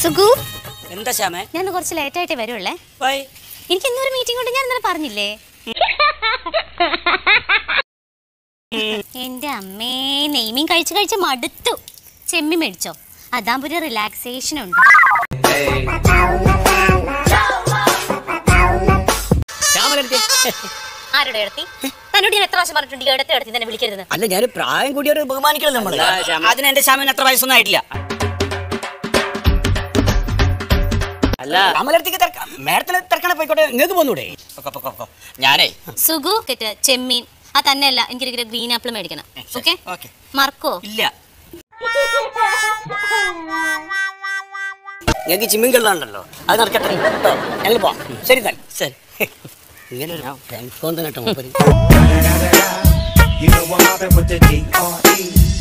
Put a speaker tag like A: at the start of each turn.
A: സുഗു
B: എന്താ ശ്യാമേ
A: ഞാൻ കുറച്ച് ലേറ്റ് ആയിട്ടേ വരുള്ളേ
B: ബൈ
A: എനിക്ക് ഇന്നൊരു മീറ്റിംഗ് ഉണ്ട് ഞാൻ ഇന്നലെ പറഞ്ഞില്ലേ എന്റെ അമ്മേ നെയ്മീൻ കഴിച്ച് കഴിച്ച് മടുത്തു ചെമ്മി മേടിച്ചോ അതാകുമ്പോ ഒരു റിലാക്സേഷൻ ഉണ്ട്
B: ശ്യാമലെടുത്തേ
A: ആരുടെ ഇടത്തി തന്നോട് ഞാൻ എത്ര പ്രാവശ്യം പറഞ്ഞിട്ടുണ്ട് ഈ ഇടത്തെ ഇടത്തി തന്നെ വിളിക്കരുത്
C: അല്ല ഞാൻ പ്രായം കൂടിയവരെ ബഹുമാനിക്കണം നമ്മള്
B: അല്ല, ശ്യാമ-
C: അതിന് എന്റെ ശ്യാമിന് അത്ര വയസ്സൊന്നും ആയിട്ടില്ല
B: അല്ല
C: അമലത്തേക്ക് തിരക്കാം മേഡത്തിന് തിരക്കണ പോയിക്കോട്ടെ നിങ്ങൾക്ക് പോന്നൂടെ പൊക്കോ, പൊക്കോ, പൊക്കോ. ഞാനേ
A: സുഗു കെറ്റ് ചെമ്മീൻ ആ തന്നെയല്ല എനിക്കൊരു കിലോ ഗ്രീൻ ആപ്പിൾ മേടിക്കണം ഓക്കെ
C: ഓക്കെ
A: മറക്കോ
C: ഇല്ല നിങ്ങൾക്ക് ചിമ്മിൻ കള്ളാണല്ലോ അത് നടക്കട്ടെ കേട്ടോ ഞങ്ങൾ പോവാം ശരി താൻ ശരി ഇങ്ങനെ ഒരു ടെലിഫോൺ തന്നെ കേട്ടോ മൂപ്പര്
D: You know I'm mobbing with the D.R.E.